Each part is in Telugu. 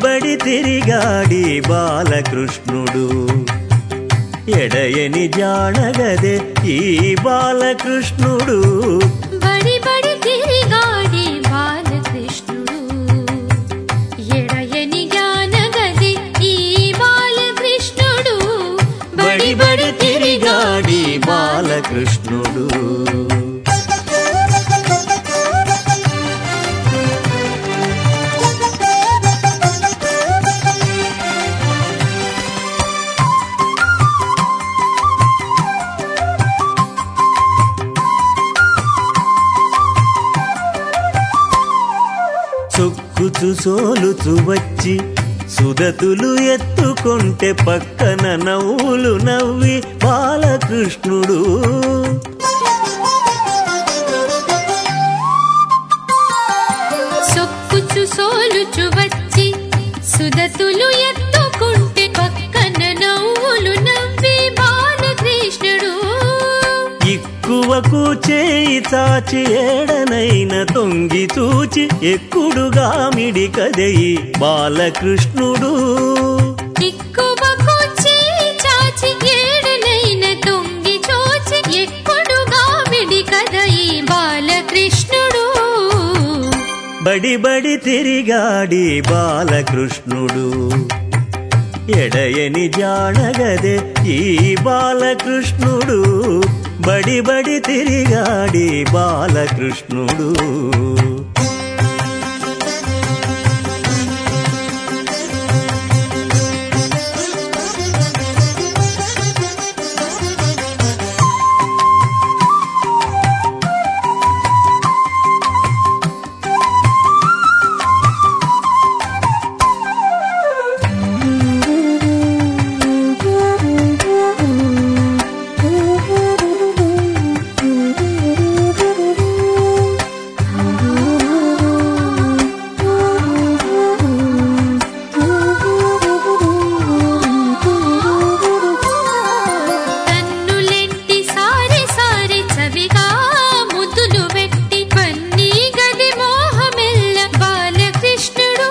బడి తిరిగాడి బాలకృష్ణుడు ఎడయని జానగదే ఈ బాలకృష్ణుడు బడి బడి తిరిగాడి బాలకృష్ణుడు ఎడయని జ్ఞానగది ఈ బాలకృష్ణుడు బడి బడి తిరిగాడి బాలకృష్ణుడు చొక్కుచు సోలుచు వచ్చి సుదతులు ఎత్తుకుంటే పక్కన నవ్వులు నవ్వి బాలకృష్ణుడు సొక్కుచు సోలుచు వచ్చి సుదతులు ఎత్తుకుంటే పక్కన నవ్వులు నవ్వి బాలకృష్ణుడు ఎక్కువకు చేయి చాచి ఏడనైన తొంగి చూచి ఎక్కుడుగా మిడి కదయి బాలకృష్ణుడు ఎక్కువకు చేయి చాచి ఏడనైన తొంగి చోచి ఎక్కుడుగా విడి కదా ఈ బాలకృష్ణుడు బడి బడి తిరిగాడి బాలకృష్ణుడు ఎడయని జానగదే ఈ బాలకృష్ణుడు బడి బడి తిరిగాడి బాలకృష్ణుడు కన్నులెట్టి సారి సారి చవిగా ముద్దులు వెట్టి పన్నీ గది మోహమెల్ల బాలకృష్ణుడు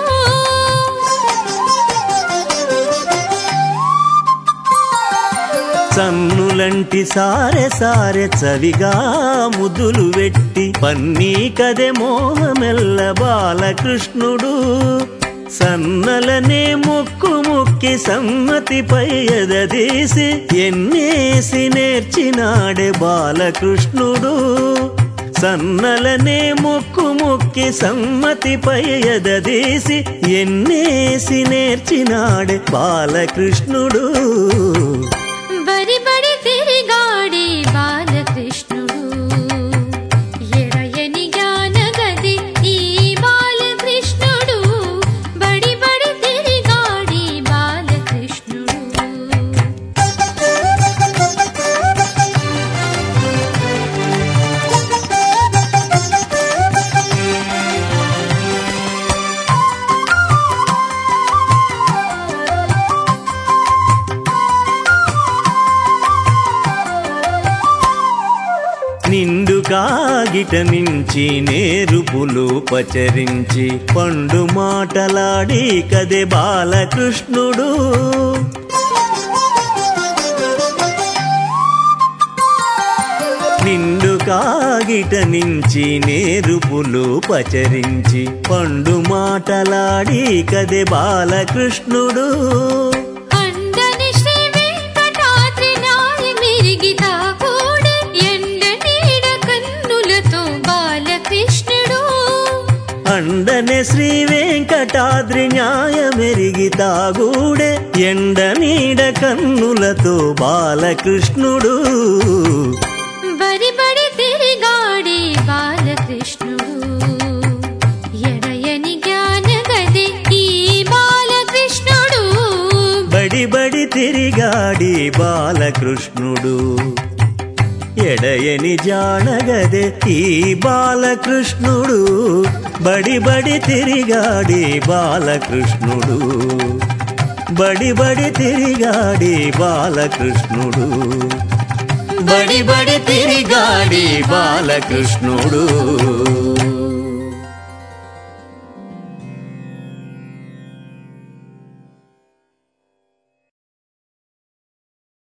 సన్నులంటి సారె సారె చవిగా ముదులు వెట్టి పన్నీ కదె మోహమెల్ల బాలకృష్ణుడు సన్నలనే ముక్కు ముక్కి సమ్మతిపై ఎదదీసి ఎన్నేసి నేర్చినాడే బాలకృష్ణుడు సన్నలనే ముక్కు ముక్కి సమ్మతిపై ఎదదీసి ఎన్నేసి నేర్చినాడే బాలకృష్ణుడు బరి బడి తిరిగాడి బాలకృష్ణుడు ఎడయని జ్ఞానగది ఈ బాలకృష్ణుడు బడి బడి తిరిగాడి బాలకృష్ణుడు నిండు కాగిట నుంచి నేరుపులు పచరించి పండు మాటలాడి కదే బాలకృష్ణుడు నిండు కాగిట నుంచి నేరుపులు పచరించి పండు మాటలాడి కదే బాలకృష్ణుడు అందని శ్రీ వెంకటాద్రి నాయ మిరిగితా కూడా ఎండ నీడ కన్నులతో బాలకృష్ణుడు అండనే శ్రీ వెంకటాద్రి న్యాయమెరిగి తాగూడే ఎండ నీడ కన్నులతో బాలకృష్ణుడు బరి బడి తిరిగాడి బాలకృష్ణుడు ఎడయని జ్ఞానగది ఈ బాలకృష్ణుడు బడి బడి తిరిగాడి బాలకృష్ణుడు ఎడయని జానగదే ఈ బాలకృష్ణుడు బడి బడి తిరిగాడి బాలకృష్ణుడు బడి బడి తిరిగాడి బాలకృష్ణుడు బడి బడి తిరిగాడి బాలకృష్ణుడు